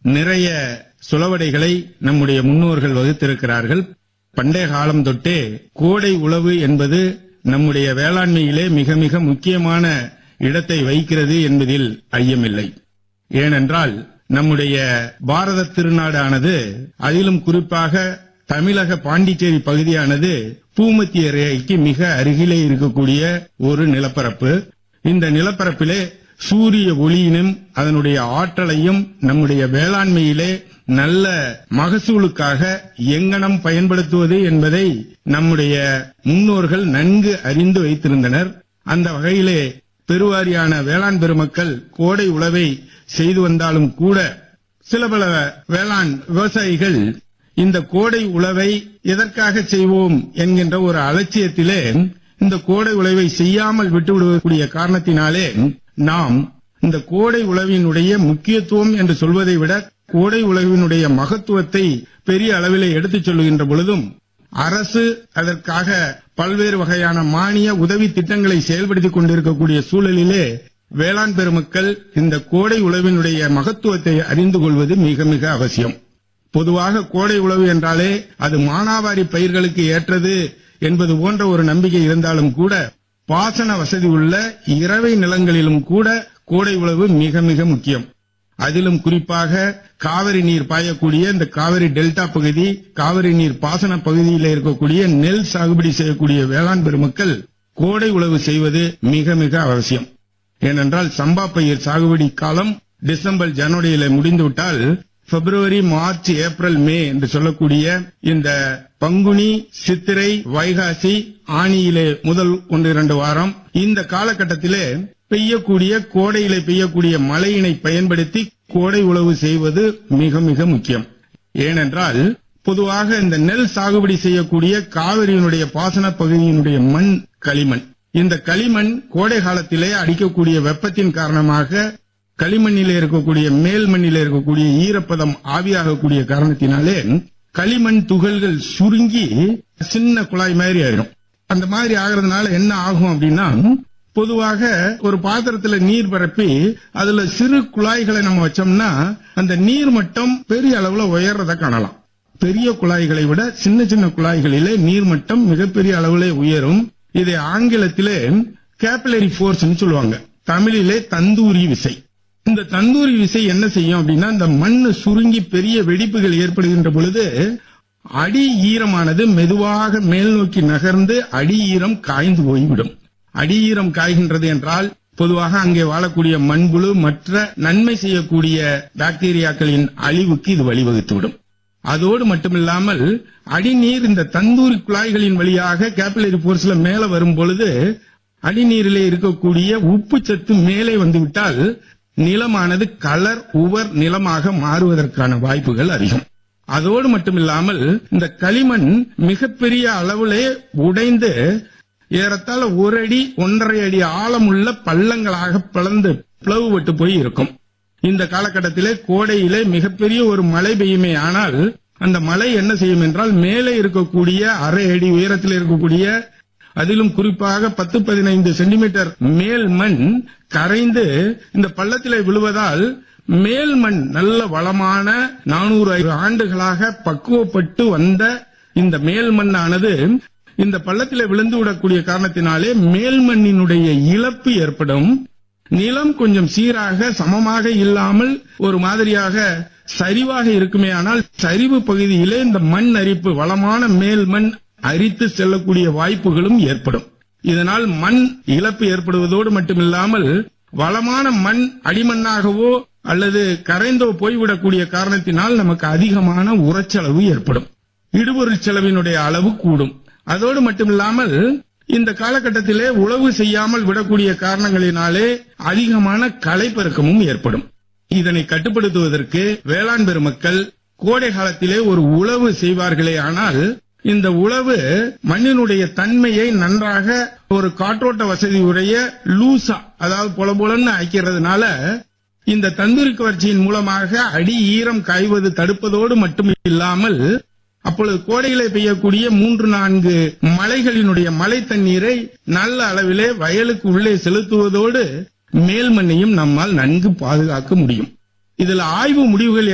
நிறைய சுலவடைகளை நம்முடைய முன்னோர்கள் வகுத்திருக்கிறார்கள் பண்டைய காலம் தொட்டே கோடை உழவு என்பது நம்முடைய வேளாண்மையிலே மிக மிக முக்கியமான இடத்தை வகிக்கிறது என்பதில் ஐயமில்லை ஏனென்றால் நம்முடைய பாரத திருநாடானது அதிலும் குறிப்பாக தமிழக பாண்டிச்சேரி பகுதியானது பூமத்திய ரேகைக்கு மிக அருகிலே இருக்கக்கூடிய ஒரு நிலப்பரப்பு இந்த நிலப்பரப்பிலே சூரிய ஒளியினும் அதனுடைய ஆற்றலையும் நம்முடைய வேளாண்மையிலே நல்ல மகசூலுக்காக எங்கனம் பயன்படுத்துவது என்பதை நம்முடைய முன்னோர்கள் நன்கு அறிந்து வைத்திருந்தனர் அந்த வகையிலே பெருவாரியான வேளாண் பெருமக்கள் கோடை உழவை செய்து வந்தாலும் கூட சில பல வேளாண் விவசாயிகள் இந்த கோடை உழவை எதற்காக செய்வோம் என்கின்ற ஒரு அலட்சியத்திலே இந்த கோடை உழவை செய்யாமல் விட்டுவிடக்கூடிய காரணத்தினாலே நாம் இந்த கோடை உழவினுடைய முக்கியத்துவம் என்று சொல்வதை விட கோடை உழவினுடைய மகத்துவத்தை பெரிய அளவிலே எடுத்துச் சொல்லுகின்ற பொழுதும் அரசு அதற்காக பல்வேறு வகையான மானிய உதவி திட்டங்களை செயல்படுத்திக் கொண்டிருக்கக்கூடிய சூழலிலே வேளாண் பெருமக்கள் இந்த கோடை உழவினுடைய மகத்துவத்தை அறிந்து கொள்வது மிக மிக அவசியம் பொதுவாக கோடை உழவு என்றாலே அது மானாவாரி பயிர்களுக்கு ஏற்றது என்பது போன்ற ஒரு நம்பிக்கை இருந்தாலும் கூட பாசன வசதி உள்ள இரவை நிலங்களிலும் கூட கோடை உழவு மிக மிக முக்கியம் அதிலும் குறிப்பாக காவிரி நீர் பாயக்கூடிய இந்த காவிரி டெல்டா பகுதி காவிரி நீர் பாசன பகுதியில் இருக்கக்கூடிய நெல் சாகுபடி செய்யக்கூடிய வேளாண் பெருமக்கள் கோடை உழவு செய்வது மிக மிக அவசியம் ஏனென்றால் சம்பா பயிர் சாகுபடி காலம் டிசம்பர் ஜனவரியில முடிந்துவிட்டால் பிப்ரவரி மார்ச் ஏப்ரல் மே என்று சொல்லக்கூடிய இந்த பங்குனி சித்திரை வைகாசி ஆணியிலே முதல் ஒன்று இரண்டு வாரம் இந்த காலகட்டத்திலே பெய்யக்கூடிய கோடையிலே பெய்யக்கூடிய மழையினை பயன்படுத்தி கோடை உழவு செய்வது மிக மிக முக்கியம் ஏனென்றால் பொதுவாக இந்த நெல் சாகுபடி செய்யக்கூடிய காவிரியினுடைய பாசன பகுதியினுடைய மண் களிமண் இந்த களிமண் கோடை காலத்திலே அடிக்கக்கூடிய வெப்பத்தின் காரணமாக களிமண்ணிலே இருக்கக்கூடிய மேல் மண்ணிலே இருக்கக்கூடிய ஈரப்பதம் ஆவியாகக்கூடிய காரணத்தினாலே களிமண் துகள்கள் சுருங்கி சின்ன குழாய் மாதிரி ஆயிரும் அந்த மாதிரி ஆகிறதுனால என்ன ஆகும் அப்படின்னா பொதுவாக ஒரு பாத்திரத்துல நீர் பரப்பி அதுல சிறு குழாய்களை நம்ம வச்சோம்னா அந்த நீர் மட்டம் பெரிய அளவுல உயர்றத காணலாம் பெரிய குழாய்களை விட சின்ன சின்ன குழாய்களிலே நீர் மட்டம் மிகப்பெரிய அளவிலே உயரும் இதை ஆங்கிலத்திலே கேபிலரி போர்ஸ் சொல்லுவாங்க தமிழிலே தந்தூரி விசை இந்த தந்தூரி விசை என்ன செய்யும் அப்படின்னா இந்த மண்ணு சுருங்கி பெரிய வெடிப்புகள் ஏற்படுகின்ற பொழுது அடி ஈரமானது மெதுவாக மேல் நோக்கி நகர்ந்து அடி ஈரம் காய்ந்து போய்விடும் அடி ஈரம் காய்கின்றது என்றால் பொதுவாக அங்கே வாழக்கூடிய மண்புழு மற்ற நன்மை செய்யக்கூடிய பாக்டீரியாக்களின் அழிவுக்கு இது வழிவகுத்துவிடும் அதோடு மட்டுமில்லாமல் அடிநீர் இந்த தந்தூரி குழாய்களின் வழியாக கேபிலரி போர்ஸ்ல மேல வரும் பொழுது அடிநீரிலே இருக்கக்கூடிய உப்பு சத்து மேலே வந்துவிட்டால் நிலமானது கலர் உவர் நிலமாக மாறுவதற்கான வாய்ப்புகள் அதிகம் அதோடு மட்டுமில்லாமல் இந்த களிமண் மிகப்பெரிய அளவிலே உடைந்து ஏறத்தாழ ஒரு அடி ஒன்றரை அடி ஆழமுள்ள பள்ளங்களாக பிளந்து பிளவுபட்டு போய் இருக்கும் இந்த காலகட்டத்திலே கோடையிலே மிகப்பெரிய ஒரு மழை பெய்யுமே ஆனால் அந்த மழை என்ன செய்யும் என்றால் மேலே இருக்கக்கூடிய அரை அடி உயரத்தில் இருக்கக்கூடிய அதிலும் குறிப்பாக பத்து பதினைந்து சென்டிமீட்டர் மேல் மண் கரைந்து இந்த பள்ளத்திலே விழுவதால் மேல் மண் நல்ல வளமான நானூறு ஆண்டுகளாக பக்குவப்பட்டு வந்த இந்த மேல் மண்ணானது இந்த பள்ளத்திலே விழுந்து விடக்கூடிய காரணத்தினாலே மேல் மண்ணினுடைய இழப்பு ஏற்படும் நிலம் கொஞ்சம் சீராக சமமாக இல்லாமல் ஒரு மாதிரியாக சரிவாக இருக்குமே ஆனால் சரிவு பகுதியிலே இந்த மண் அரிப்பு வளமான மேல் மண் அரித்து செல்லக்கூடிய வாய்ப்புகளும் ஏற்படும் இதனால் மண் இழப்பு ஏற்படுவதோடு மட்டுமில்லாமல் வளமான மண் அடிமண்ணாகவோ அல்லது கரைந்தோ போய்விடக்கூடிய காரணத்தினால் நமக்கு அதிகமான உரச்செலவு ஏற்படும் இடுபொருள் செலவினுடைய அளவு கூடும் அதோடு மட்டுமில்லாமல் இந்த காலகட்டத்திலே உழவு செய்யாமல் விடக்கூடிய காரணங்களினாலே அதிகமான களைப்பெருக்கமும் ஏற்படும் இதனை கட்டுப்படுத்துவதற்கு வேளாண் பெருமக்கள் கோடை காலத்திலே ஒரு உழவு செய்வார்களே ஆனால் இந்த உழவு மண்ணினுடைய தன்மையை நன்றாக ஒரு காற்றோட்ட வசதி உடைய லூசா அதாவது பொல பொலன்னு ஆக்கிறதுனால இந்த தந்தூரி கவர்ச்சியின் மூலமாக அடி ஈரம் காய்வது தடுப்பதோடு மட்டும் இல்லாமல் அப்பொழுது கோடையிலே பெய்யக்கூடிய மூன்று நான்கு மலைகளினுடைய மழை தண்ணீரை நல்ல அளவிலே வயலுக்கு உள்ளே செலுத்துவதோடு மேல் மண்ணையும் நம்மால் நன்கு பாதுகாக்க முடியும் இதுல ஆய்வு முடிவுகள்